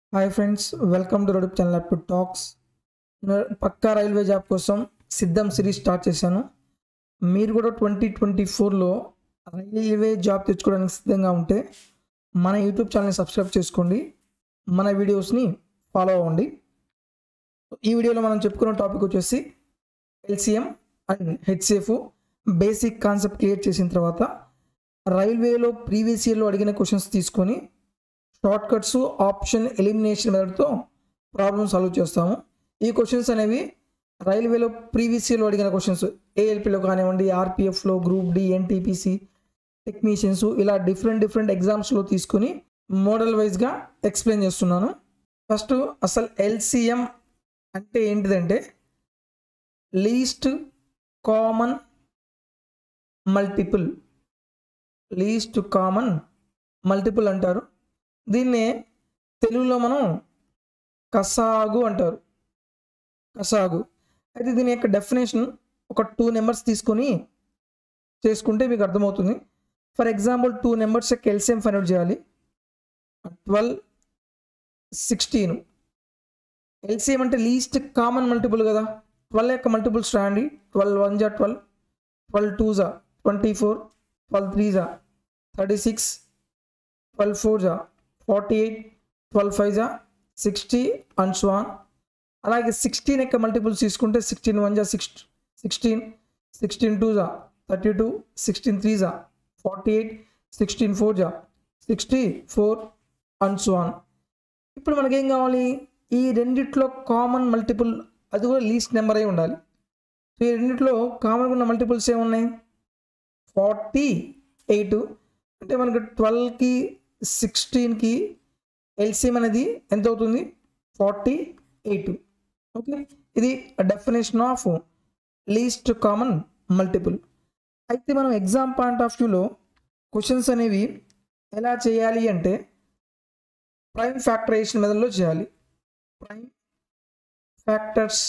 hi friends welcome to రొడుప్ channel up talks పక్కా railway job కోసం సిద్ధం సిరీస్ స్టార్ట్ చేశాను మీరు కూడా ట్వంటీ ట్వంటీ ఫోర్లో రైల్వే జాబ్ తెచ్చుకోవడానికి సిద్ధంగా ఉంటే మన యూట్యూబ్ ఛానల్ని సబ్స్క్రైబ్ చేసుకోండి మన వీడియోస్ని ఫాలో అవ్వండి ఈ వీడియోలో మనం చెప్పుకున్న టాపిక్ వచ్చేసి LCM and HCF basic concept create చేసిన తర్వాత రైల్వేలో ప్రీవియస్ ఇయర్లో అడిగిన క్వశ్చన్స్ తీసుకొని షార్ట్ కట్స్ ఆప్షన్ ఎలిమినేషన్ మెథడ్తో ప్రాబ్లమ్ సాల్వ్ చేస్తాము ఈ క్వశ్చన్స్ అనేవి రైల్వేలో ప్రీవియస్ ఇయర్లో అడిగిన క్వశ్చన్స్ ఏఎల్పిలో కానివ్వండి ఆర్పిఎఫ్లో గ్రూప్ డి ఎన్టీపీసీ టెక్నీషియన్స్ ఇలా డిఫరెంట్ డిఫరెంట్ ఎగ్జామ్స్లో తీసుకొని మోడల్ వైజ్గా ఎక్స్ప్లెయిన్ చేస్తున్నాను ఫస్ట్ అసలు ఎల్సిఎం అంటే ఏంటిదంటే least common multiple least common multiple అంటారు దీన్నే తెలుగులో మనం కసాగు అంటారు కసాగు అయితే దీని యొక్క డెఫినేషన్ ఒక టూ నెంబర్స్ తీసుకొని చేసుకుంటే మీకు అర్థమవుతుంది ఫర్ ఎగ్జాంపుల్ టూ నెంబర్స్ యొక్క ఎల్సిఎం ఫైండ్ అవుట్ చేయాలి ట్వెల్వ్ సిక్స్టీన్ ఎల్సిఎం అంటే లీస్ట్ కామన్ మల్టిపుల్ కదా ట్వెల్వ్ యొక్క మల్టిపుల్స్ రాండి ట్వెల్వ్ వన్ జా ట్వెల్వ్ ట్వెల్వ్ టూ జా ట్వంటీ ఫోర్ ట్వెల్వ్ త్రీ జా థర్టీ సిక్స్ ట్వెల్వ్ ఫోర్ జా ఫార్టీ ఎయిట్ ట్వెల్వ్ ఫైవ్ జా సిక్స్టీ అండ్ స్వాన్ అలాగే సిక్స్టీన్ యొక్క మల్టిపుల్స్ తీసుకుంటే సిక్స్టీన్ వన్ జా సిక్స్ సిక్స్టీన్ సిక్స్టీన్ టూ జా థర్టీ టూ సిక్స్టీన్ త్రీ జా ఫార్టీ ఎయిట్ సిక్స్టీన్ ఫోర్ జా సిక్స్టీ ఫోర్ అండ్ స్వాన్ ఇప్పుడు మనకేం కావాలి ఈ రెండిట్లో కామన్ మల్టిపుల్ అది కూడా లీస్ట్ నెంబర్ అయి ఉండాలి సో ఈ రెండిట్లో కామన్గా ఉన్న మల్టిపుల్స్ ఏమున్నాయి ఫార్టీ ఎయిట్ అంటే మనకి ట్వెల్వ్కి సిక్స్టీన్కి ఎల్సిఎం అనేది ఎంత అవుతుంది ఫార్టీ ఎయిట్ ఓకే ఇది definition of least common multiple అయితే మనం ఎగ్జామ్ పాయింట్ ఆఫ్ వ్యూలో క్వశ్చన్స్ అనేవి ఎలా చేయాలి అంటే ప్రైమ్ ఫ్యాక్టరైజేషన్ మెథడ్లో చేయాలి ప్రైమ్ ఫ్యాక్టర్స్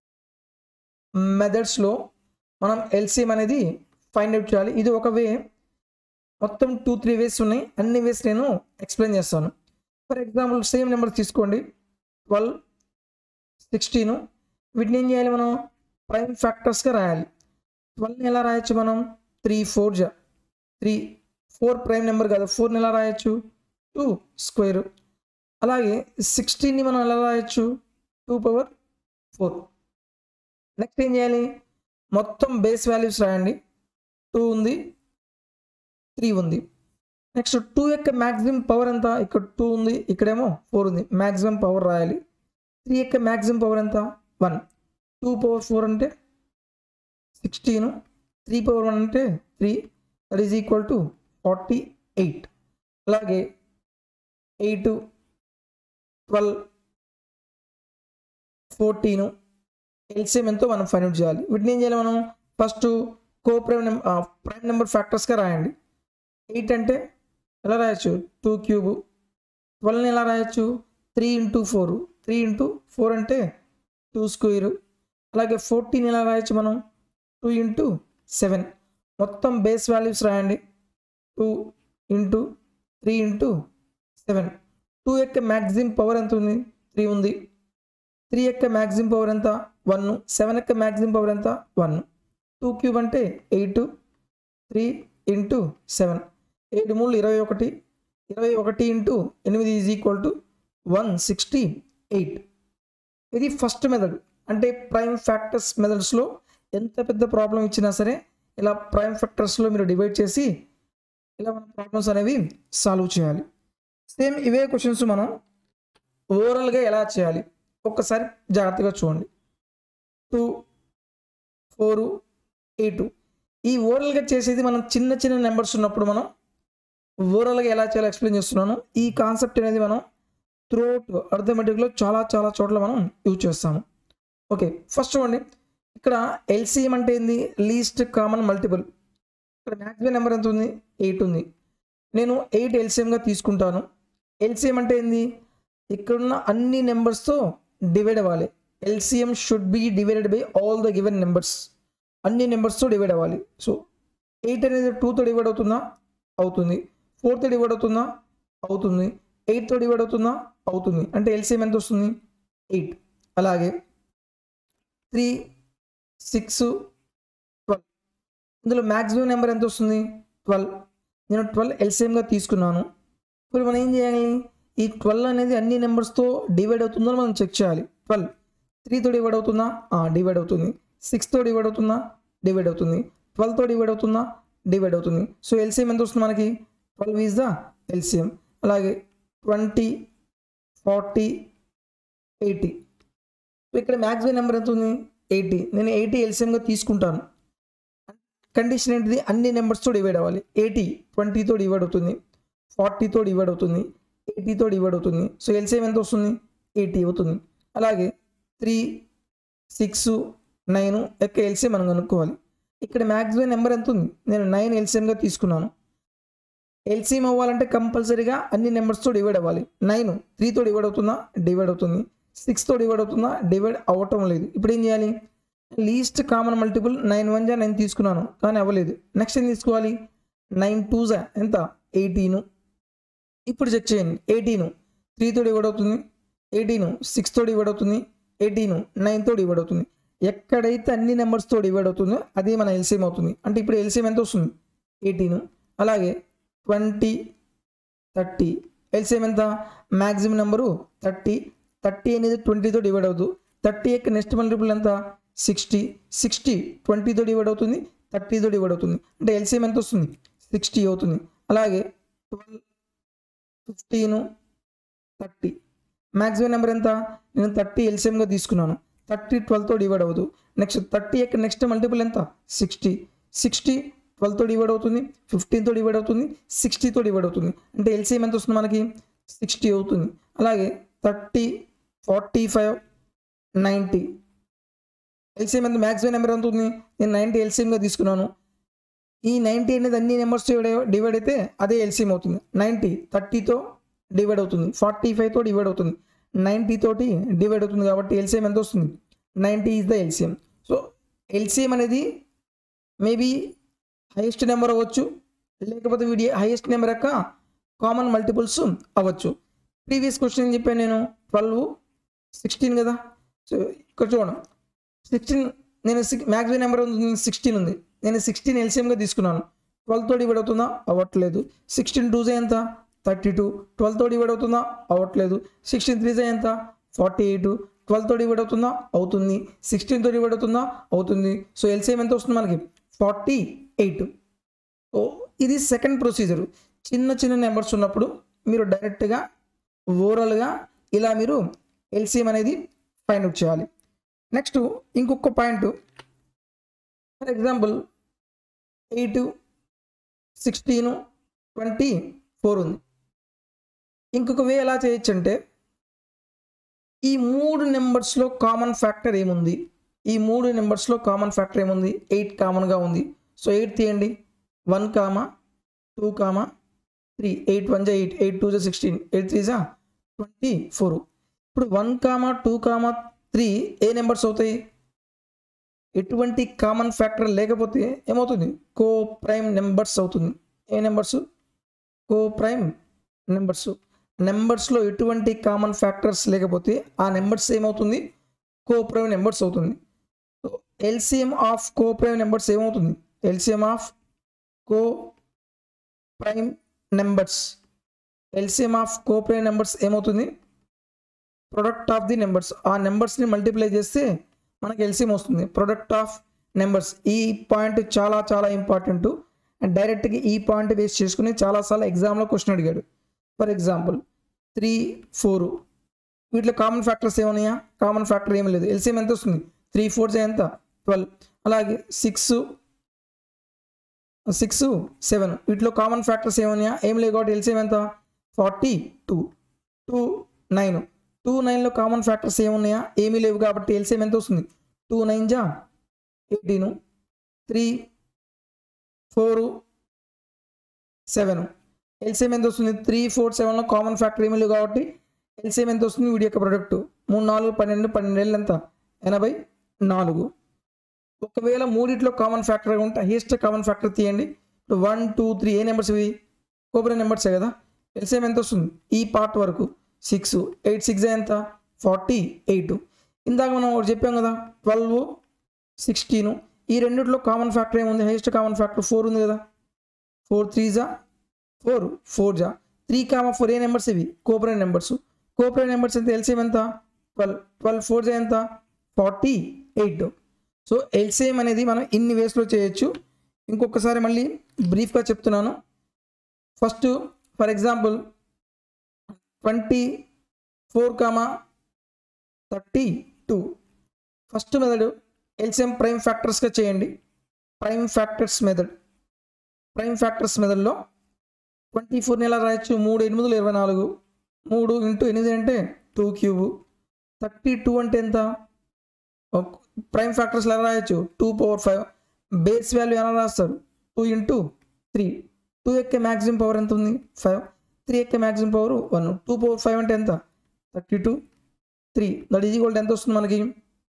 మెథడ్స్లో మనం ఎల్సిఎం అనేది ఫైండ్ అవుట్ చేయాలి ఇది ఒక వే మొత్తం టూ త్రీ వేస్ ఉన్నాయి అన్ని వేస్ నేను ఎక్స్ప్లెయిన్ చేస్తాను ఫర్ ఎగ్జాంపుల్ సేమ్ నెంబర్ తీసుకోండి ట్వెల్వ్ సిక్స్టీను వీటిని ఏం చేయాలి మనం ప్రైమ్ ఫ్యాక్టర్స్గా రాయాలి ట్వెల్వ్ని ఎలా రాయొచ్చు మనం త్రీ ఫోర్ జా త్రీ ఫోర్ ప్రైమ్ నెంబర్ కదా ఫోర్ని ఎలా రాయొచ్చు టూ స్క్వేర్ అలాగే సిక్స్టీన్ని మనం ఎలా రాయొచ్చు టూ పవర్ ఫోర్ నెక్స్ట్ ఏం చేయాలి మొత్తం బేస్ వాల్యూస్ రాయండి టూ ఉంది త్రీ ఉంది నెక్స్ట్ టూ యొక్క మ్యాక్సిమం పవర్ ఎంత ఇక్కడ టూ ఉంది ఇక్కడేమో ఫోర్ ఉంది మ్యాక్సిమం పవర్ రాయాలి త్రీ యొక్క మ్యాక్సిమం పవర్ ఎంత వన్ టూ పవర్ ఫోర్ అంటే సిక్స్టీన్ త్రీ పవర్ వన్ అంటే three that is equal to forty eight అలాగే ఎయిట్ ట్వెల్వ్ ఫోర్టీను ఎల్సిఎం ఎంతో మనం ఫైండ్ అవుట్ చేయాలి వీటిని ఏం చేయాలి మనం first co prime number prime number ఫ్యాక్టర్స్గా రాయండి ఎయిట్ అంటే ఎలా రాయొచ్చు టూ క్యూబ్ ట్వెల్వ్ని ఎలా రాయొచ్చు three into four three into four అంటే టూ స్క్వేర్ అలాగే ఫోర్టీన్ ఎలా రాయొచ్చు మనం టూ ఇంటూ సెవెన్ మొత్తం బేస్ వాల్యూస్ రాయండి two into three into seven two యొక్క మ్యాక్సిమం పవర్ ఎంత ఉంది త్రీ ఉంది త్రీ యొక్క మ్యాక్సిమం పవర్ ఎంత వన్ సెవెన్ యొక్క మ్యాక్సిమం పవర్ ఎంత వన్ టూ క్యూబ్ అంటే ఎయిట్ త్రీ ఇంటూ సెవెన్ ఏడు మూడు ఇరవై ఒకటి ఇరవై ఒకటి ఇంటూ ఎనిమిది is equal to one sixty eight ఇది ఫస్ట్ మెథడ్ అంటే ప్రైమ్ ఫ్యాక్టర్స్ మెథడ్స్లో ఎంత పెద్ద ప్రాబ్లం ఇచ్చినా సరే ఇలా ప్రైమ్ ఫ్యాక్టర్స్లో మీరు డివైడ్ చేసి ఇలా మన ప్రాబ్లమ్స్ అనేవి సాల్వ్ చేయాలి సేమ్ ఇవే క్వశ్చన్స్ మనం ఓవరాల్గా ఎలా చేయాలి ఒక్కసారి జాగ్రత్తగా చూడండి టూ ఫోరు ఎయిట్ ఈ ఓవరాల్గా చేసేది మనం చిన్న చిన్న నెంబర్స్ ఉన్నప్పుడు మనం ఓవరాల్గా ఎలా చేయాలో ఎక్స్ప్లెయిన్ చేస్తున్నాను ఈ కాన్సెప్ట్ అనేది మనం త్రూఅవుట్ అర్థమెటిక్లో చాలా చాలా చోట్ల మనం యూజ్ చేస్తాము ఓకే ఫస్ట్ చూడండి ఇక్కడ ఎల్సిఎం అంటే ఏంది లీస్ట్ కామన్ మల్టిపుల్ ఇక్కడ మ్యాక్సిమం నెంబర్ ఎంత ఉంది ఎయిట్ ఉంది నేను ఎయిట్ ఎల్సిఎంగా తీసుకుంటాను ఎల్సిఎం అంటే ఏంది ఇక్కడున్న అన్ని నెంబర్స్తో డివైడ్ అవ్వాలి LCM should be divided by all the given numbers అన్ని నెంబర్స్తో డివైడ్ అవ్వాలి సో ఎయిట్ అనేది టూతో డివైడ్ అవుతుందా అవుతుంది ఫోర్తో డివైడ్ అవుతుందా అవుతుంది ఎయిట్తో డివైడ్ అవుతుందా అవుతుంది అంటే ఎల్సిఎం ఎంత వస్తుంది ఎయిట్ అలాగే త్రీ సిక్స్ ట్వెల్వ్ ఇందులో మ్యాక్సిమం నెంబర్ ఎంత వస్తుంది ట్వెల్వ్ నేను ట్వెల్వ్ ఎల్సిఎంగా తీసుకున్నాను ఇప్పుడు మనం ఏం చేయాలి ఈ ట్వెల్వ్ అనేది అన్ని నెంబర్స్తో డివైడ్ అవుతుందో మనం చెక్ చేయాలి ట్వెల్వ్ త్రీతో డివైడ్ అవుతుందా డివైడ్ అవుతుంది సిక్స్తో డివైడ్ అవుతుందా డివైడ్ అవుతుంది ట్వెల్వ్తో డివైడ్ అవుతుందా డివైడ్ అవుతుంది సో ఎల్సిఎం ఎంత వస్తుంది మనకి ట్వెల్వ్ ఈజ్ ద ఎల్సిఎం అలాగే ట్వంటీ ఫార్టీ ఎయిటీ ఇక్కడ మ్యాక్సిమం నెంబర్ ఎంత ఉంది ఎయిటీ నేను ఎయిటీ ఎల్సిఎంగా తీసుకుంటాను కండిషన్ ఏంటిది అన్ని నెంబర్స్తో డివైడ్ అవ్వాలి ఎయిటీ ట్వంటీతో డివైడ్ అవుతుంది ఫార్టీతో డివైడ్ అవుతుంది ఎయిటీతో డివైడ్ అవుతుంది సో ఎల్సిఎం ఎంత వస్తుంది ఎయిటీ అవుతుంది అలాగే త్రీ సిక్స్ నైన్ యొక్క ఎల్సిఎం మనం కనుక్కోవాలి ఇక్కడ మ్యాక్సిమం నెంబర్ ఎంత ఉంది నేను నైన్ ఎల్సిఎంగా తీసుకున్నాను ఎల్సిఎం అవ్వాలంటే కంపల్సరీగా అన్ని నెంబర్స్తో డివైడ్ అవ్వాలి నైన్ త్రీతో డివైడ్ అవుతుందా డివైడ్ అవుతుంది సిక్స్తో డివైడ్ అవుతుందా డివైడ్ అవ్వటం లేదు ఇప్పుడు ఏం చేయాలి least common multiple nine one జా నైన్ తీసుకున్నాను కానీ అవ్వలేదు నెక్స్ట్ ఏం తీసుకోవాలి నైన్ టూ జా ఎంత ఎయిటీను ఇప్పుడు చెక్ చేయండి ఎయిటీను త్రీతో డివైడ్ అవుతుంది ఎయిటీను సిక్స్తో డివైడ్ అవుతుంది ఎయిటీను నైన్తో డివైడ్ అవుతుంది ఎక్కడైతే అన్ని నెంబర్స్తో డివైడ్ అవుతుందో అదే మన ఎల్సిఎం అవుతుంది అంటే ఇప్పుడు ఎల్సిఎం ఎంత వస్తుంది ఎయిటీను అలాగే ట్వంటీ థర్టీ ఎల్సిఎం ఎంత మ్యాక్సిమం నెంబరు థర్టీ థర్టీ అనేది ట్వంటీతో డివైడ్ అవుతుంది థర్టీ యొక్క నెక్స్ట్ మల్టిపుల్ ఎంత సిక్స్టీ సిక్స్టీ ట్వంటీతో డివైడ్ అవుతుంది థర్టీతో డివైడ్ అవుతుంది అంటే ఎల్సిఎం ఎంత వస్తుంది సిక్స్టీ అవుతుంది అలాగే twelve fifteen thirty maximum number ఎంత నేను థర్టీ ఎల్సిఎంగా తీసుకున్నాను థర్టీ ట్వెల్వ్తో డివైడ్ అవ్వదు నెక్స్ట్ థర్టీ యొక్క నెక్స్ట్ మల్టిపుల్ ఎంత సిక్స్టీ సిక్స్టీ ట్వెల్వ్తో డివైడ్ అవుతుంది ఫిఫ్టీన్తో డివైడ్ అవుతుంది సిక్స్టీతో డివైడ్ అవుతుంది అంటే ఎల్సిఎం ఎంత వస్తుంది మనకి సిక్స్టీ అవుతుంది అలాగే thirty forty five ninety LCM ఎంత మ్యాక్సిమం నెంబర్ ఎంత ఉంది నేను నైంటీ ఎల్సిఎంగా తీసుకున్నాను ఈ నైంటీ అనేది అన్ని నెంబర్స్ డివైడ్ అయితే అదే ఎల్సిఎం అవుతుంది నైంటీ థర్టీతో డివైడ్ అవుతుంది ఫార్టీ ఫైవ్తో డివైడ్ అవుతుంది నైంటీ తోటి డివైడ్ అవుతుంది కాబట్టి ఎల్సిఎం ఎంత వస్తుంది ninety is the LCM so LCM అనేది మేబీ హైయెస్ట్ నెంబర్ అవ్వచ్చు లేకపోతే వీడి హైయెస్ట్ నెంబర్ యొక్క కామన్ మల్టిపుల్స్ అవ్వచ్చు ప్రీవియస్ క్వశ్చన్ ఏం చెప్పాను నేను ట్వెల్వ్ సిక్స్టీన్ కదా సో ఇక్కడ చూడండి సిక్స్టీన్ నేను సిక్ మ్యాక్సిమం నెంబర్ ఉంది సిక్స్టీన్ ఉంది నేను సిక్స్టీన్ ఎల్సిఎంగా తీసుకున్నాను ట్వెల్వ్తో డివైడ్ అవుతుందా అవ్వట్లేదు సిక్స్టీన్ టూజే ఎంత థర్టీ టూ ట్వెల్వ్తో డివైడ్ అవుతుందా అవ్వట్లేదు సిక్స్టీన్ త్రీజే ఎంత ఫార్టీ ఎయిట్ ట్వెల్వ్తో డివైడ్ అవుతుందా అవుతుంది సిక్స్టీన్తో డివైడ్ అవుతుందా అవుతుంది సో ఎల్సిఎం ఎంత వస్తుంది మనకి ఫార్టీ ఎయిట్ సో ఇది సెకండ్ ప్రొసీజర్ చిన్న చిన్న నెంబర్స్ ఉన్నప్పుడు మీరు డైరెక్ట్గా ఓవరాల్గా ఇలా మీరు ఎల్సిఎం అనేది ఫైండ్ అవుట్ చేయాలి నెక్స్ట్ ఇంకొక point for example eight sixteen twenty four ఉంది ఇంకొక వే ఎలా చేయొచ్చు అంటే ఈ మూడు నెంబర్స్లో కామన్ ఫ్యాక్టర్ ఏముంది ఈ మూడు నెంబర్స్లో కామన్ ఫ్యాక్టర్ ఏముంది ఎయిట్ కామన్గా ఉంది సో ఎయిట్ తీయండి one comma two comma three eight one జా ఎయిట్ ఎయిట్ టూ జా సిక్స్టీన్ ఎయిట్ త్రీ జా ట్వంటీ ఫోర్ ఇప్పుడు one comma two comma three ఏ నెంబర్స్ అవుతాయి ఎటువంటి కామన్ ఫ్యాక్టర్ లేకపోతే ఏమవుతుంది కో ప్రైమ్ నెంబర్స్ అవుతుంది ఏ నెంబర్స్ కో ప్రైమ్ నెంబర్స్ నెంబర్స్లో ఎటువంటి కామన్ ఫ్యాక్టర్స్ లేకపోతే ఆ నెంబర్స్ ఏమవుతుంది కో ప్రైమ్ నెంబర్స్ అవుతుంది LCM of coprime numbers ఏమవుతుంది LCM of coprime numbers LCM of coprime numbers ఏమవుతుంది ప్రొడక్ట్ ఆఫ్ ది నెంబర్స్ ఆ నెంబర్స్ని మల్టిప్లై చేస్తే మనకి ఎల్సిఎం వస్తుంది ప్రొడక్ట్ ఆఫ్ నెంబర్స్ ఈ పాయింట్ చాలా చాలా ఇంపార్టెంట్ అండ్ డైరెక్ట్గా ఈ పాయింట్ బేస్ చేసుకుని చాలాసార్లు ఎగ్జామ్లో క్వశ్చన్ అడిగాడు ఫర్ ఎగ్జాంపుల్ త్రీ ఫోర్ వీటిలో కామన్ ఫ్యాక్టర్స్ ఏమన్నాయా కామన్ ఫ్యాక్టర్ ఏమీ లేదు ఎల్సిఎం ఎంత వస్తుంది త్రీ ఫోర్స్ ఎంత ట్వెల్వ్ అలాగే సిక్స్ సిక్స్ సెవెన్ వీటిలో కామన్ ఫ్యాక్టర్స్ ఏమన్నాయా ఏం లేవు కాబట్టి ఎల్సిఎం ఎంత forty two two nine two నైన్లో కామన్ ఫ్యాక్టర్స్ ఏమున్నాయా ఏమీ లేవు కాబట్టి ఎల్సిఎం ఎంత వస్తుంది టూ నైన్ జా eighteen three four seven LCM ఎంత వస్తుంది త్రీ ఫోర్ సెవెన్లో కామన్ ఫ్యాక్టర్ ఏమీ లేవు కాబట్టి ఎల్సిఎం ఎంత వస్తుంది వీడి యొక్క ప్రొడక్ట్ మూడు నాలుగు పన్నెండు పన్నెండు ఏళ్ళు ఎంత ఎనభై నాలుగు ఒకవేళ మూడిట్లో కామన్ ఫ్యాక్టర్ ఉంటే హైయెస్ట్ కామన్ ఫ్యాక్టర్ తీయండి ఇప్పుడు వన్ టూ త్రీ ఏ నెంబర్స్ ఇవి కోబ్రా నెంబర్సే కదా ఎల్సిఎం ఎంత వస్తుంది ఈ పార్ట్ వరకు సిక్స్ ఎయిట్ సిక్స్ ఎంత ఫార్టీ ఎయిట్ ఇందాక మనం ఒకటి చెప్పాం కదా ట్వెల్వ్ సిక్స్టీన్ ఈ రెండిట్లో కామన్ ఫ్యాక్టర్ ఏముంది హైయెస్ట్ కామన్ ఫ్యాక్టర్ ఫోర్ ఉంది కదా ఫోర్ త్రీ జా ఫోర్ ఫోర్ జా త్రీ కామా ఫోర్ ఏ నెంబర్స్ ఇవి కోపరేట్ నెంబర్స్ కోపరేట్ నెంబర్స్ ఎంత ఎల్సిఎం ఎంత ట్వెల్వ్ ట్వెల్వ్ ఫోర్ జా ఎంత ఫార్టీ ఎయిట్ సో ఎల్సిఎం అనేది మనం ఇన్ని వేస్లో చేయొచ్చు ఇంకొకసారి మళ్ళీ బ్రీఫ్గా చెప్తున్నాను first for example twenty four comma thirty two first method LCM prime ఫ్యాక్టర్స్గా చేయండి prime factors method prime factors మెథడ్లో ట్వంటీ ఫోర్ని ఎలా రాయొచ్చు మూడు ఎనిమిదిలు ఇరవై నాలుగు మూడు ఇంటూ ఎనిమిది అంటే టూ క్యూబ్ థర్టీ టూ అంటే ఎంత ప్రైమ్ ఫ్యాక్టర్స్ ఎలా రాయొచ్చు two power five base value ఎలా రాస్తారు టూ ఇంటూ త్రీ టూ యొక్క మ్యాక్సిమం పవర్ ఎంత ఉంది ఫైవ్ త్రీ యొక్క maximum power one two power five అంటే ఎంత thirty two three that is equal ఎంత వస్తుంది మనకి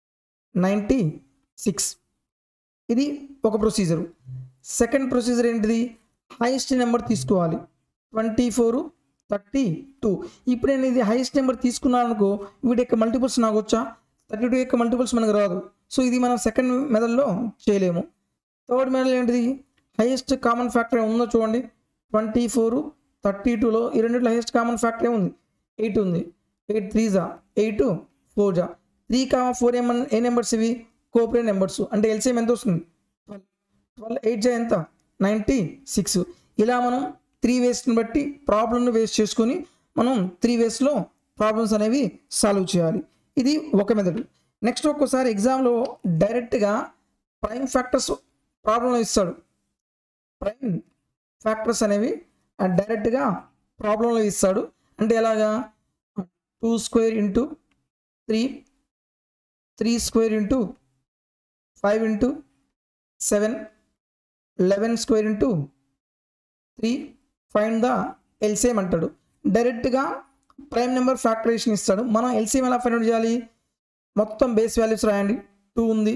నైంటీ సిక్స్ ఇది ఒక ప్రొసీజర్ సెకండ్ ప్రొసీజర్ ఏంటిది హైయెస్ట్ నెంబర్ తీసుకోవాలి ట్వంటీ ఫోర్ థర్టీ టూ ఇప్పుడు నేను ఇది హైయెస్ట్ నెంబర్ తీసుకున్నాను అనుకో వీటి యొక్క మల్టిపుల్స్ నాకు వచ్చా థర్టీ టూ యొక్క మల్టిపుల్స్ మనకు రాదు సో ఇది మనం సెకండ్ మెథడ్లో చేయలేము థర్డ్ మెథడ్ ఏంటిది హైయెస్ట్ కామన్ ఫ్యాక్టర్ ఉందో చూడండి ట్వంటీ ఫోర్ థర్టీ టూలో ఈ రెండిట్లో హైయెస్ట్ కామన్ ఫ్యాక్టర్ ఉంది ఎయిట్ ఉంది ఎయిట్ త్రీ జా ఎయిట్ ఫోర్ జా త్రీ కామా ఫోర్ ఏమన్ ఏ నెంబర్స్ ఇవి కోపరే నెంబర్స్ అంటే ఎల్సిఎం ఎంత వస్తుంది ట్వెల్వ్ ట్వెల్వ్ ఎయిట్ జా ఎంత నైంటీ సిక్స్ ఇలా మనం త్రీ వేస్ని బట్టి ప్రాబ్లమ్ను వేస్ట్ చేసుకొని మనం త్రీ వేస్లో ప్రాబ్లమ్స్ అనేవి సాల్వ్ చేయాలి ఇది ఒక మెథడ్ నెక్స్ట్ ఒక్కోసారి ఎగ్జామ్లో డైరెక్ట్గా ప్రైమ్ ఫ్యాక్టర్స్ ప్రాబ్లంలో ఇస్తాడు ప్రైమ్ ఫ్యాక్టర్స్ అనేవి డైరెక్ట్గా ప్రాబ్లంలో ఇస్తాడు అంటే ఎలాగా two square into three three square into five into seven eleven square into three find the LCM అంటాడు డైరెక్ట్గా ప్రైమ్ నెంబర్ ఫ్యాక్టరేషన్ ఇస్తాడు మనం ఎల్సిఎం ఎలా ఫైండ్ అవుట్ చేయాలి మొత్తం బేస్ వాల్యూస్ రాయండి టూ ఉంది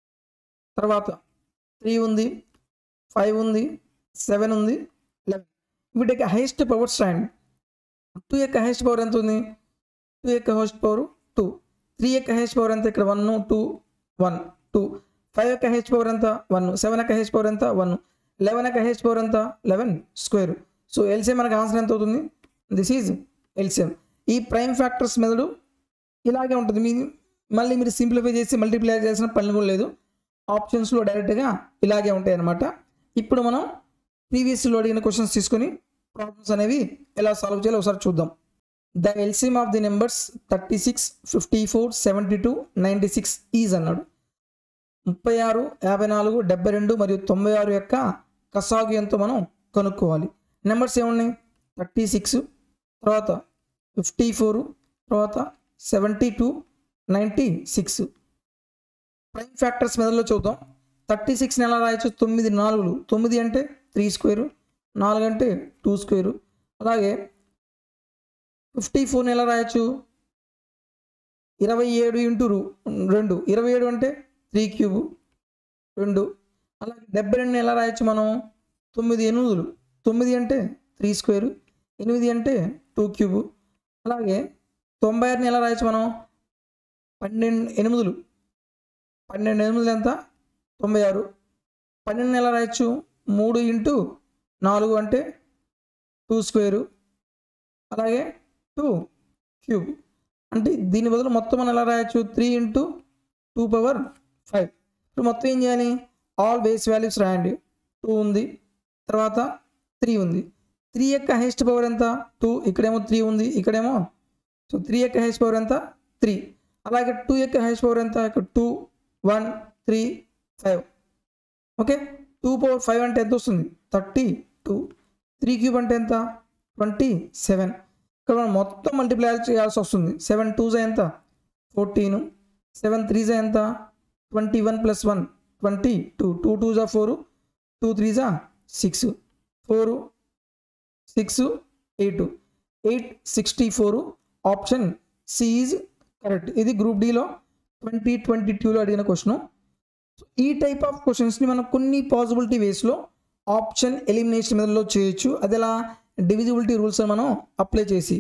తర్వాత త్రీ ఉంది ఫైవ్ ఉంది సెవెన్ ఉంది లెవెన్ వీటికి హైయెస్ట్ పవర్స్ రాయండి టూ యొక్క హైయెస్ట్ పవర్ ఎంత ఉంది టూ యొక్క హైయెస్ట్ పవర్ టూ త్రీ యొక్క హైయెస్ట్ పవర్ ఎంత ఇక్కడ one two one two five యొక్క హెచ్ పవర్ ఎంత వన్ సెవెన్ యొక్క హెచ్ పవర్ ఎంత వన్ లెవెన్ యొక్క హెచ్ పవర్ ఎంత లెవెన్ స్క్వేర్ సో ఎల్సిఎం మనకు ఆన్సర్ ఎంత అవుతుంది దిస్ ఈజ్ ఎల్సిఎం ఈ ప్రైమ్ ఫ్యాక్టర్స్ మెథడు ఇలాగే ఉంటుంది మీ మళ్ళీ మీరు సింప్లిఫై చేసి మల్టిప్లై చేసిన పని కూడా లేదు ఆప్షన్స్లో డైరెక్ట్గా ఇలాగే ఉంటాయి అన్నమాట ఇప్పుడు మనం ప్రీవియస్లో అడిగిన క్వశ్చన్స్ తీసుకొని ప్రాబ్లమ్స్ అనేవి ఎలా సాల్వ్ చేయాలో ఒకసారి చూద్దాం the LCM of the numbers thirty six fifty four seventy two ninety six is అన్నాడు ముప్పై ఆరు యాభై నాలుగు డెబ్బై రెండు మరియు తొంభై ఆరు యొక్క కసాగు ఎంతో మనం కనుక్కోవాలి నెంబర్స్ ఏమున్నాయి థర్టీ సిక్స్ తర్వాత ఫిఫ్టీ ఫోర్ తర్వాత seventy two ninety six prime factors మెదడులో చూద్దాం థర్టీ సిక్స్ని ఎలా రాయొచ్చు తొమ్మిది నాలుగులు తొమ్మిది అంటే త్రీ స్క్వేరు నాలుగు అంటే టూ స్క్వేరు అలాగే ఫిఫ్టీ ఫోర్ని ఎలా రాయొచ్చు ఇరవై ఏడు ఇంటూ రెండు ఇరవై ఏడు అంటే త్రీ క్యూబ్ రెండు అలాగే డెబ్బై రెండు ఎలా రాయొచ్చు మనం తొమ్మిది ఎనిమిదిలు తొమ్మిది అంటే త్రీ స్క్వేర్ ఎనిమిది అంటే టూ క్యూబ్ అలాగే తొంభై ఆరుని ఎలా రాయొచ్చు మనం పన్నెండు ఎనిమిదిలు పన్నెండు ఎనిమిదిలు ఎంత తొంభై ఆరు పన్నెండు ఎలా రాయొచ్చు మూడు ఇంటూ నాలుగు అంటే టూ స్క్వేరు అలాగే టూ క్యూబ్ అంటే దీని బదులు మొత్తం మనం ఎలా రాయొచ్చు three into two power five ఇప్పుడు మొత్తం ఏం చేయాలి ఆల్ బేస్ వాల్యూస్ రాయండి టూ ఉంది తర్వాత త్రీ ఉంది త్రీ యొక్క హైయెస్ట్ పవర్ ఎంత టూ ఇక్కడేమో త్రీ ఉంది ఇక్కడేమో సో త్రీ యొక్క హైయెస్ట్ పవర్ ఎంత త్రీ అలాగే టూ యొక్క హైయెస్ట్ పవర్ ఎంత ఇక్కడ two one three five okay two power five అంటే ఎంత వస్తుంది థర్టీ టూ త్రీ క్యూబ్ అంటే ఎంత ట్వంటీ సెవెన్ ఇక్కడ మనం మొత్తం మల్టిప్లై చేయాల్సి వస్తుంది సెవెన్ టూజ ఎంత ఫోర్టీన్ సెవెన్ త్రీజా ఎంత twenty one plus one twenty two two two జా ఫోరు టూ త్రీ జా six four six eight eight sixty four option C is correct ఇది గ్రూప్ డిలో ట్వంటీ ట్వంటీ టూలో అడిగిన క్వశ్చన్ ఈ టైప్ ఆఫ్ క్వశ్చన్స్ని మనం కొన్ని పాసిబిలిటీ వేస్లో ఆప్షన్ ఎలిమినేషన్ మెథడ్లో చేయొచ్చు అది ఎలా డివిజిబిలిటీ రూల్స్ మనం అప్లై చేసి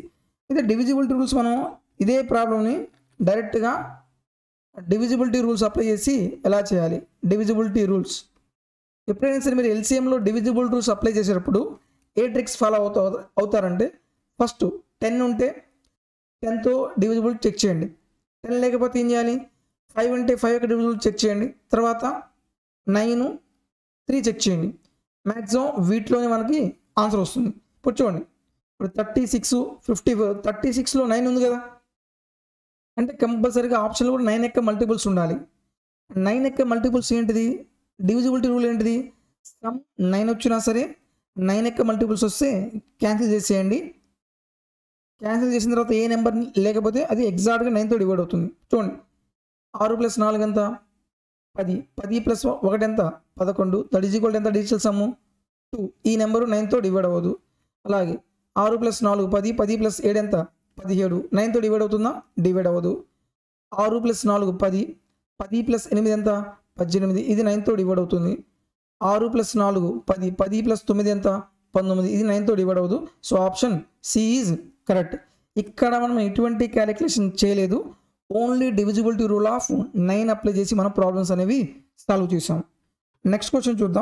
అయితే డివిజిబిలిటీ రూల్స్ మనం ఇదే ప్రాబ్లమ్ని డైరెక్ట్గా డివిజిబిలిటీ రూల్స్ అప్లై చేసి ఎలా చేయాలి డివిజిబిలిటీ రూల్స్ ఎప్పుడైనా సరే మీరు ఎల్సీఎంలో డివిజిబుల్ రూల్స్ అప్లై చేసేటప్పుడు ఏ ట్రిక్స్ ఫాలో అవుతా అవుతారంటే ఫస్ట్ టెన్ ఉంటే టెన్తో డివిజిబుల్ చెక్ చేయండి టెన్ లేకపోతే ఏం చేయాలి ఫైవ్ ఉంటే ఫైవ్ యొక్క డివిజిబుల్ చెక్ చేయండి తర్వాత నైన్ త్రీ చెక్ చేయండి మ్యాక్సిమం వీటిలోనే మనకి ఆన్సర్ వస్తుంది ఇప్పుడు చూడండి ఇప్పుడు thirty six fifty four thirty సిక్స్లో నైన్ ఉంది కదా అంటే కంపల్సరీగా ఆప్షన్లో కూడా నైన్ ఎక్క మల్టిపుల్స్ ఉండాలి నైన్ ఎక్క మల్టిపుల్స్ ఏంటిది డివిజిబిలిటీ రూల్ ఏంటిది సమ్ నైన్ వచ్చినా సరే నైన్ ఎక్క మల్టిపుల్స్ వస్తే క్యాన్సిల్ చేసేయండి క్యాన్సిల్ చేసిన తర్వాత ఏ నెంబర్ లేకపోతే అది ఎగ్జాక్ట్గా నైన్తో డివైడ్ అవుతుంది చూడండి ఆరు ప్లస్ నాలుగు ఎంత పది పది ప్లస్ ఒకటి ఎంత పదకొండు దట్ ఈజ్ ఈక్వల్ ఎంత డిజిటల్ సమ్ము టూ ఈ నెంబరు నైన్తో డివైడ్ అవ్వదు అలాగే ఆరు ప్లస్ నాలుగు పది పది ప్లస్ ఏడు ఎంత పదిహేడు నైన్తో డివైడ్ అవుతుందా డివైడ్ అవ్వదు ఆరు ప్లస్ నాలుగు పది పది ప్లస్ ఎనిమిది ఎంత పద్దెనిమిది ఇది నైన్తో డివైడ్ అవుతుంది ఆరు ప్లస్ నాలుగు పది పది ప్లస్ తొమ్మిది ఎంత పంతొమ్మిది ఇది నైన్తో డివైడ్ అవ్వదు so option C is correct ఇక్కడ మనం ఎటువంటి క్యాలిక్యులేషన్ చేయలేదు only divisibility rule of nine apply చేసి మన ప్రాబ్లమ్స్ అనేవి సాల్వ్ చేసాం నెక్స్ట్ క్వశ్చన్ చూద్దాం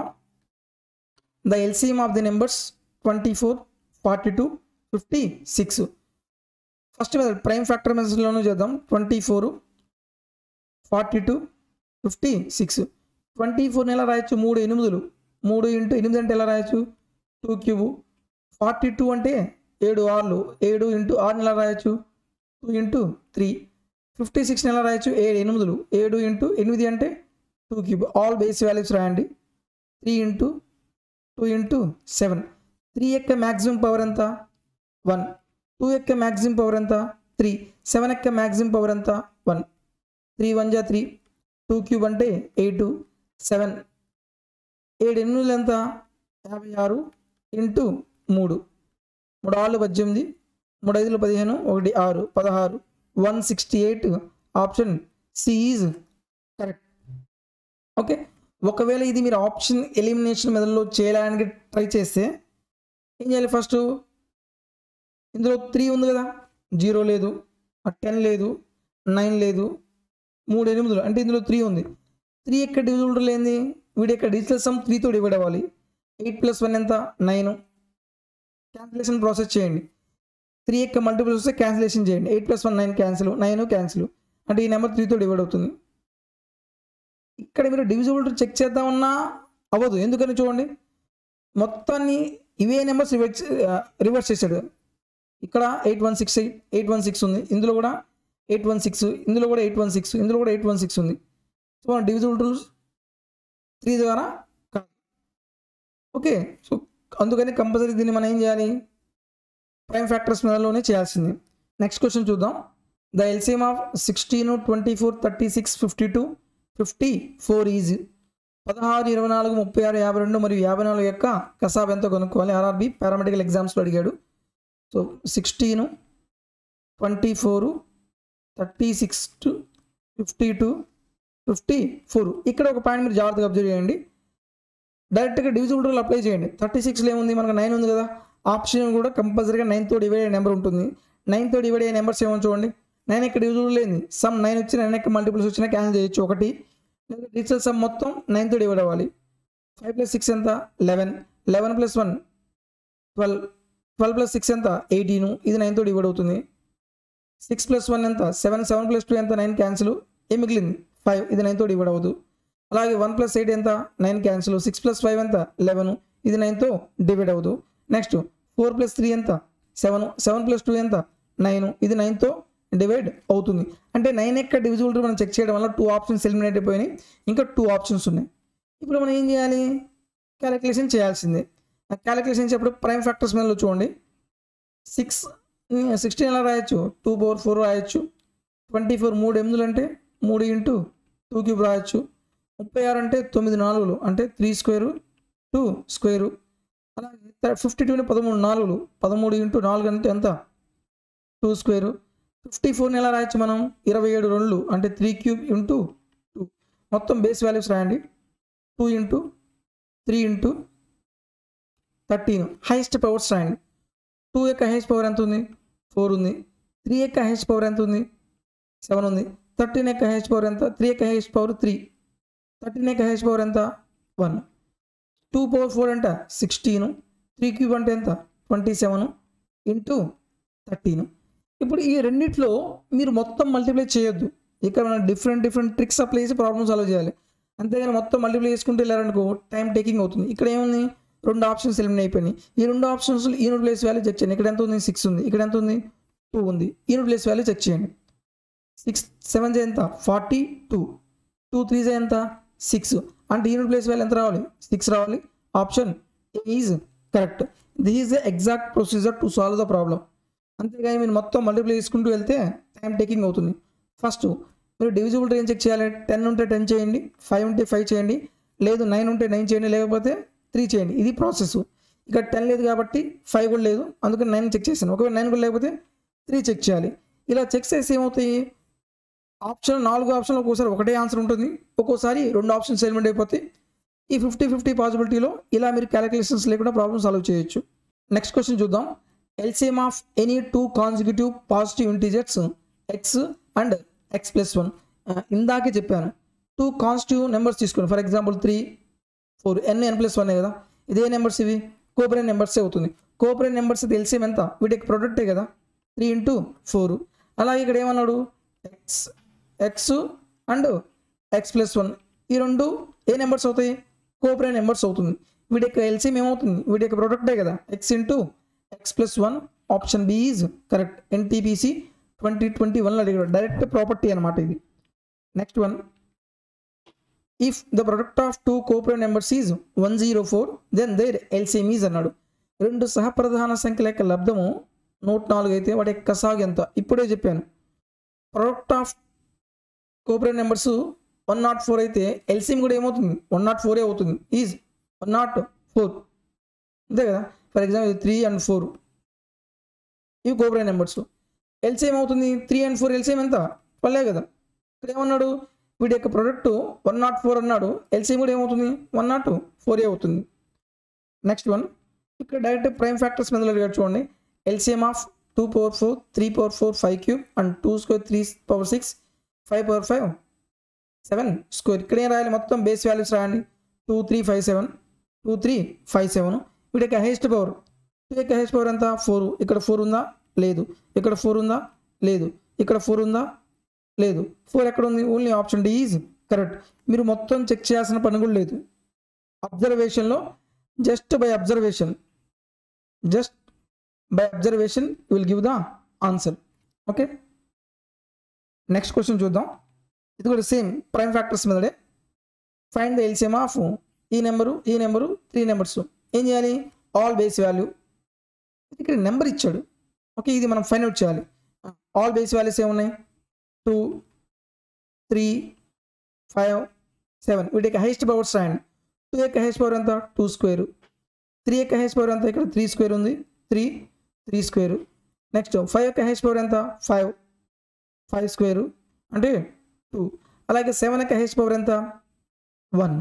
the LCM of the numbers twenty four forty two fifty six first method prime factor మెథడ్లోనూ చేద్దాం twenty four forty two fifty six twenty ఫోర్ని ఎలా రాయొచ్చు మూడు ఎనిమిదిలు మూడు ఇంటూ ఎనిమిది అంటే ఎలా రాయొచ్చు టూ క్యూబ్ ఫార్టీ టూ అంటే ఏడు ఆర్లు ఏడు ఇంటూ ఆరుని ఎలా రాయొచ్చు టూ ఇంటూ త్రీ ఫిఫ్టీ సిక్స్ని ఎలా రాయొచ్చు ఏడు ఎనిమిదిలు ఏడు ఇంటూ ఎనిమిది అంటే two cube all base values రాయండి three into two into seven three యొక్క మ్యాక్సిమం పవర్ ఎంత వన్ టూ యొక్క మ్యాక్సిమం పవర్ ఎంత త్రీ సెవెన్ యొక్క మ్యాక్సిమం పవర్ ఎంత వన్ త్రీ వన్ జా త్రీ టూ క్యూబ్ అంటే ఎయిట్ సెవెన్ ఏడు ఎనిమిది ఎంత యాభై ఆరు ఇంటూ మూడు మూడు ఆరు పద్దెనిమిది మూడు ఐదులు పదిహేను ఒకటి ఆరు పదహారు one sixty eight option C is correct okay ఒకవేళ ఇది మీరు ఆప్షన్ ఎలిమినేషన్ మెథడ్లో చేయడానికి ట్రై చేస్తే ఏం చేయాలి ఫస్ట్ ఇందులో త్రీ ఉంది కదా జీరో లేదు టెన్ లేదు నైన్ లేదు మూడు ఎనిమిదిలు అంటే ఇందులో త్రీ ఉంది త్రీ ఎక్కడ డివిజిబుల్ ఏంది వీడి యొక్క డిజిటల్ సమ్ త్రీతో డివైడ్ అవ్వాలి ఎయిట్ ప్లస్ వన్ ఎంత నైన్ క్యాన్సిలేషన్ ప్రాసెస్ చేయండి త్రీ యొక్క మల్టిపుల్స్ వస్తే క్యాన్సిలేషన్ చేయండి eight plus one nine cancel nine cancel అంటే ఈ నెంబర్ త్రీతో డివైడ్ అవుతుంది ఇక్కడ మీరు డివిజిబుల్ చెక్ చేద్దామన్నా అవ్వదు ఎందుకని చూడండి మొత్తాన్ని ఇవే నెంబర్స్ రివర్స్ రివర్స్ చేశాడు ఇక్కడ eight one six eight eight one six ఉంది ఇందులో కూడా ఎయిట్ వన్ సిక్స్ ఇందులో కూడా ఎయిట్ వన్ సిక్స్ ఇందులో కూడా ఎయిట్ వన్ సిక్స్ ఉంది సో మన డివిజిబుల్ రూల్స్ త్రీ ద్వారా కాదు ఓకే సో అందుకని కంపల్సరీ దీన్ని మనం ఏం చేయాలి ప్రైమ్ ఫ్యాక్టర్స్ మెథడ్లోనే చేయాల్సింది నెక్స్ట్ క్వశ్చన్ చూద్దాం the LCM of sixteen twenty four thirty six fifty two fifty four is పదహారు ఇరవై నాలుగు ముప్పై ఆరు యాభై రెండు మరియు యాభై నాలుగు యొక్క కసాబ్ ఎంతో కొనుక్కోవాలి ఆర్ఆర్బి పారామెడికల్ ఎగ్జామ్స్లో అడిగాడు so sixteen twenty four thirty six to fifty two fifty four ఇక్కడ ఒక పాయింట్ మీరు జాగ్రత్తగా అబ్జర్వ్ చేయండి డైరెక్ట్గా డివిజిబుల్ రూల్ అప్లై చేయండి థర్టీ సిక్స్లో ఏముంది మనకు నైన్ ఉంది కదా ఆప్షన్ కూడా కంపల్సరీగా నైన్తో డివైడ్ అయ్యే నెంబర్ ఉంటుంది నైన్తో డివైడ్ అయ్యే నెంబర్స్ ఏమో చూడండి నైన్ ఎక్కడ డివిజిబుల్ లేని సమ్ నైన్ వచ్చి నైన్ ఎక్కడ మల్టిపుల్స్ వచ్చినా క్యాన్సిల్ చేయొచ్చు ఒకటి లేదా డిజిటల్ సమ్ మొత్తం నైన్తో డివైడ్ అవ్వాలి ఫైవ్ ప్లస్ సిక్స్ ఎంత eleven eleven plus one twelve twelve plus six ఎంత ఎయిటీను ఇది నైన్తో డివైడ్ అవుతుంది సిక్స్ ప్లస్ వన్ ఎంత సెవెన్ సెవెన్ ప్లస్ టూ ఎంత నైన్ క్యాన్సిల్ ఏం మిగిలింది ఫైవ్ ఇది నైన్తో డివైడ్ అవ్వదు అలాగే వన్ ప్లస్ ఎయిట్ ఎంత nine cancel six plus five ఎంత లెవెన్ ఇది నైన్తో డివైడ్ అవ్వదు నెక్స్ట్ ఫోర్ ప్లస్ త్రీ ఎంత సెవెన్ సెవెన్ ప్లస్ టూ ఎంత నైన్ ఇది నైన్తో డివైడ్ అవుతుంది అంటే నైన్ ఎక్క డివిజిబుల్ మనం చెక్ చేయడం వల్ల టూ ఆప్షన్స్ ఎలిమినేట్ అయిపోయినాయి ఇంకా టూ ఆప్షన్స్ ఉన్నాయి ఇప్పుడు మనం ఏం చేయాలి క్యాలిక్యులేషన్ చేయాల్సిందే క్యాలిక్యులేషన్ చేసేప్పుడు ప్రైమ్ ఫ్యాక్టర్స్ మీద చూడండి సిక్స్ సిక్స్టీన్ ఎలా రాయొచ్చు టూ పవర్ ఫోర్ రాయొచ్చు ట్వంటీ ఫోర్ మూడు ఎనిమిదిలు అంటే మూడు ఇంటూ టూ క్యూబ్ రాయొచ్చు ముప్పై ఆరు అంటే తొమ్మిది నాలుగులు అంటే త్రీ స్క్వేరు టూ స్క్వేరు అలాగే ఫిఫ్టీ టూని పదమూడు నాలుగులు పదమూడు ఇంటూ నాలుగు అంటే ఎంత టూ స్క్వేరు ఫిఫ్టీ ఫోర్ని ఎలా రాయొచ్చు మనం ఇరవై ఏడు రెండు అంటే త్రీ క్యూబ్ ఇంటూ టూ మొత్తం బేస్ వాల్యూస్ రాయండి two into three into thirteen highest powers రాయండి టూ యొక్క హైయెస్ట్ పవర్ ఎంత ఉంది ఫోర్ ఉంది త్రీ యొక్క హెచ్ పవర్ ఎంత ఉంది సెవెన్ ఉంది థర్టీన్ యొక్క హెచ్ పవర్ ఎంత త్రీ యొక్క హెచ్ పవర్ త్రీ థర్టీన్ యొక్క హెచ్ పవర్ ఎంత వన్ టూ పవర్ ఫోర్ ఎంత సిక్స్టీన్ త్రీ క్యూబ్ అంటే ఎంత ట్వంటీ సెవెన్ ఇంటూ థర్టీన్ ఇప్పుడు ఈ రెండిట్లో మీరు మొత్తం మల్టిప్లై చేయొద్దు ఇక్కడ మనం డిఫరెంట్ డిఫరెంట్ ట్రిక్స్ అప్లై చేసి ప్రాబ్లమ్ సాల్వ్ చేయాలి అంతేగాని మొత్తం మల్టిప్లై చేసుకుంటూ వెళ్ళారనుకో టైం టేకింగ్ అవుతుంది ఇక్కడ ఏముంది రెండు ఆప్షన్స్ ఎలిమినేట్ అయిపోయినాయి ఈ రెండు options unit place value check చేయండి ఇక్కడ ఎంత ఉంది సిక్స్ ఉంది ఇక్కడ ఎంత ఉంది టూ ఉంది యూనిట్ ప్లేస్ వాల్యూ చెక్ చేయండి సిక్స్ సెవెన్ జే ఎంత ఫార్టీ టూ టూ త్రీ జే ఎంత సిక్స్ అంటే యూనిట్ ప్లేస్ వాల్యూ ఎంత రావాలి సిక్స్ రావాలి option is correct this is the exact procedure to solve the problem అంతేగాని మీరు మొత్తం మల్టిప్లై చేసుకుంటూ వెళ్తే టైం టేకింగ్ అవుతుంది ఫస్ట్ మీరు డివిజిబుల్ ఏం చెక్ చేయాలి టెన్ ఉంటే టెన్ చేయండి ఫైవ్ ఉంటే ఫైవ్ చేయండి లేదు నైన్ ఉంటే నైన్ చేయండి లేకపోతే త్రీ చేయండి ఇది ప్రాసెస్ ఇక్కడ టెన్ లేదు కాబట్టి ఫైవ్ కూడా లేదు అందుకని నైన్ చెక్ చేశాను ఒకవేళ నైన్ కూడా లేకపోతే త్రీ చెక్ చేయాలి ఇలా చెక్ చేసి ఏమవుతాయి ఆప్షన్ నాలుగు ఆప్షన్లు ఒక్కోసారి ఒకటే ఆన్సర్ ఉంటుంది ఒక్కోసారి రెండు ఆప్షన్స్ ఎలిమెంట్ అయిపోతాయి ఈ ఫిఫ్టీ ఫిఫ్టీ పాసిబిలిటీలో ఇలా మీరు క్యాలిక్యులేషన్స్ లేకుండా ప్రాబ్లమ్ సాల్వ్ చేయొచ్చు నెక్స్ట్ క్వశ్చన్ చూద్దాం LCM of any two consecutive positive integers x and x plus one ఇందాకే చెప్పాను టూ కాన్స్టిట్యూ నెంబర్స్ తీసుకుని for example three four n n plus one కదా ఇదే నెంబర్స్ ఇవి కోపరేన్ నెంబర్సే అవుతుంది కోపరేన్ నెంబర్స్ ఎల్సిఎం ఎంత వీటికి ప్రొడక్టే కదా త్రీ ఇంటూ ఫోర్ అలాగే ఇక్కడ ఏమన్నాడు x x and x plus one ఈ రెండు ఏ నెంబర్స్ అవుతాయి కోపరేన్ నెంబర్స్ అవుతుంది వీటి యొక్క ఎల్సిఎం ఏమవుతుంది వీటి యొక్క ప్రొడక్టే కదా x into x plus one option b is correct NTPC twenty twenty వన్లో అడిగాడు డైరెక్ట్ ప్రాపర్టీ అనమాట ఇది next one if the product of two cooperate numbers is one zero four then there LCM is అన్నాడు రెండు సహప్రధాన సంఖ్యల యొక్క లబ్ధము నూట నాలుగు అయితే వాటి యొక్క సాగు ఎంత ఇప్పుడే చెప్పాను product of cooperate numbers one not four అయితే ఎల్సిఎం కూడా ఏమవుతుంది వన్ నాట్ ఫోరే అవుతుంది ఈజ్ వన్ నాట్ ఫోర్ అంతే కదా for example three and four ఇవి కోపరేట్ నెంబర్స్ ఎల్సిఎం అవుతుంది త్రీ అండ్ ఫోర్ ఎల్సిఎం ఎంత పల్లే కదా ఇక్కడ ఏమన్నాడు వీడి యొక్క ప్రొడక్ట్ వన్ నాట్ ఫోర్ అన్నాడు ఎల్సిఎం కూడా ఏమవుతుంది వన్ నాట్ ఫోర్ అవుతుంది నెక్స్ట్ వన్ ఇక్కడ డైరెక్ట్ ప్రైమ్ ఫ్యాక్టర్స్ మీద అడిగాడు చూడండి LCM of two power four three power four five cube and two square three power six five power five seven square ఇక్కడ ఏం రాయాలి మొత్తం బేస్ వాల్యూస్ రాయండి two three five seven two three five seven వీడి యొక్క highest power two యొక్క highest power ఎంత four ఇక్కడ ఫోర్ ఉందా లేదు ఇక్కడ ఫోర్ ఉందా లేదు ఇక్కడ ఫోర్ ఉందా లేదు ఫోర్ ఎక్కడ ఉంది only option d is correct మీరు మొత్తం చెక్ చేయాల్సిన పని కూడా లేదు అబ్జర్వేషన్లో just by observation just by observation will give the answer okay next question చూద్దాం ఇది కూడా సేమ్ ప్రైమ్ ఫ్యాక్టర్స్ మీదనే ఫైండ్ ద ఎల్సిఎం ఆఫ్ ఈ నెంబరు ఈ నెంబరు త్రీ నెంబర్స్ ఏం చేయాలి ఆల్ బేస్ వాల్యూ ఇక్కడ నెంబర్ ఇచ్చాడు ఓకే ఇది మనం ఫైండ్ అవుట్ చేయాలి ఆల్ బేస్ వాల్యూస్ ఏమున్నాయి టూ త్రీ ఫైవ్ సెవెన్ వీటి యొక్క హైయెస్ట్ పవర్స్ రాయండి టూ యొక్క హైయెస్ట్ పవర్ ఎంత టూ స్క్వేర్ త్రీ యొక్క హైయెస్ట్ పవర్ ఎంత ఇక్కడ త్రీ స్క్వేర్ ఉంది three three square next five యొక్క హైయెస్ట్ పవర్ ఎంత ఫైవ్ ఫైవ్ స్క్వేరు అంటే టూ అలాగే సెవెన్ యొక్క హైయెస్ట్ పవర్ ఎంత వన్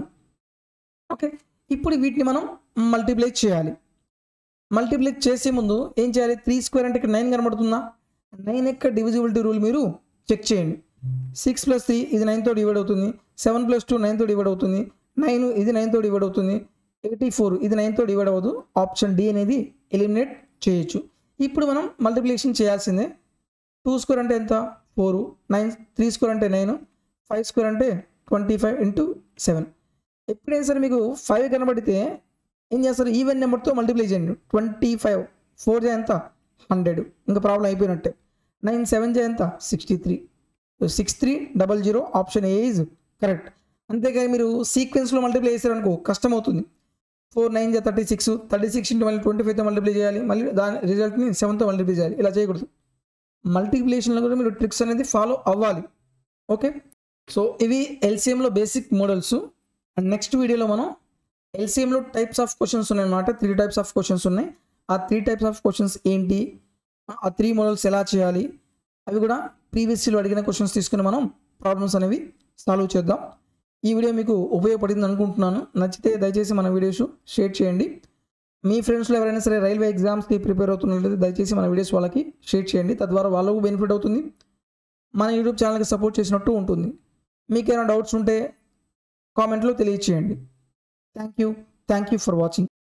ఓకే ఇప్పుడు వీటిని మనం మల్టిప్లై చేయాలి మల్టిప్లై చేసే ముందు ఏం చేయాలి త్రీ స్క్వేర్ అంటే ఇక్కడ నైన్ కనబడుతుందా నైన్ యొక్క డివిజిబిలిటీ రూల్ మీరు చెక్ చేయండి సిక్స్ ప్లస్ త్రీ ఇది నైన్తో డివైడ్ అవుతుంది సెవెన్ ప్లస్ టూ నైన్తో డివైడ్ అవుతుంది నైన్ ఇది నైన్తో డివైడ్ అవుతుంది ఎయిటీ ఫోర్ ఇది నైన్తో డివైడ్ అవ్వదు ఆప్షన్ డి అనేది ఎలిమినేట్ చేయొచ్చు ఇప్పుడు మనం మల్టిప్లికేషన్ చేయాల్సిందే టూ స్క్వేర్ అంటే ఎంత ఫోరు నైన్ త్రీ స్క్వేర్ అంటే నైన్ ఫైవ్ స్క్వేర్ అంటే ట్వంటీ ఫైవ్ ఇంటూ సెవెన్ ఎప్పుడైనా సరే మీకు ఫైవ్ కనబడితే ఏం చేస్తారు ఈవెన్ నెంబర్తో మల్టిప్లై చేయండి ట్వంటీ ఫైవ్ ఫోర్ జే ఎంత హండ్రెడ్ ఇంకా ప్రాబ్లం అయిపోయినట్టే నైన్ సెవెన్ జే ఎంత sixty three six three double zero option a is correct అంతేగాని మీరు సీక్వెన్స్లో మల్టిప్లై చేశారనుకో కష్టం అవుతుంది ఫోర్ నైన్ జే thirty six thirty six into మళ్ళీ ట్వంటీ ఫైవ్తో మల్టిప్లై చేయాలి మళ్ళీ దాని రిజల్ట్ని సెవెన్తో మల్టిప్లై చేయాలి ఇలా చేయకూడదు మల్టిప్లికేషన్లో కూడా మీరు ట్రిక్స్ అనేది ఫాలో అవ్వాలి ఓకే సో ఇవి ఎల్సిఎంలో బేసిక్ మోడల్స్ అండ్ నెక్స్ట్ వీడియోలో మనం ఎల్సిఎంలో టైప్స్ ఆఫ్ క్వశ్చన్స్ ఉన్నాయన్నమాట త్రీ టైప్స్ ఆఫ్ క్వశ్చన్స్ ఉన్నాయి ఆ త్రీ టైప్స్ ఆఫ్ క్వశ్చన్స్ ఏంటి ఆ త్రీ మోడల్స్ ఎలా చేయాలి అవి కూడా ప్రీవియస్లో అడిగిన క్వశ్చన్స్ తీసుకుని మనం ప్రాబ్లమ్స్ అనేవి సాల్వ్ చేద్దాం ఈ వీడియో మీకు ఉపయోగపడింది అనుకుంటున్నాను నచ్చితే దయచేసి మన వీడియోస్ షేర్ చేయండి మీ ఫ్రెండ్స్లో ఎవరైనా సరే రైల్వే ఎగ్జామ్స్కి ప్రిపేర్ అవుతున్నట్లయితే దయచేసి మన వీడియోస్ వాళ్ళకి షేర్ చేయండి తద్వారా వాళ్ళకు బెనిఫిట్ అవుతుంది మన యూట్యూబ్ ఛానల్కి సపోర్ట్ చేసినట్టు ఉంటుంది మీకు ఏమైనా డౌట్స్ ఉంటే కామెంట్లో తెలియచేయండి thank you thank you for watching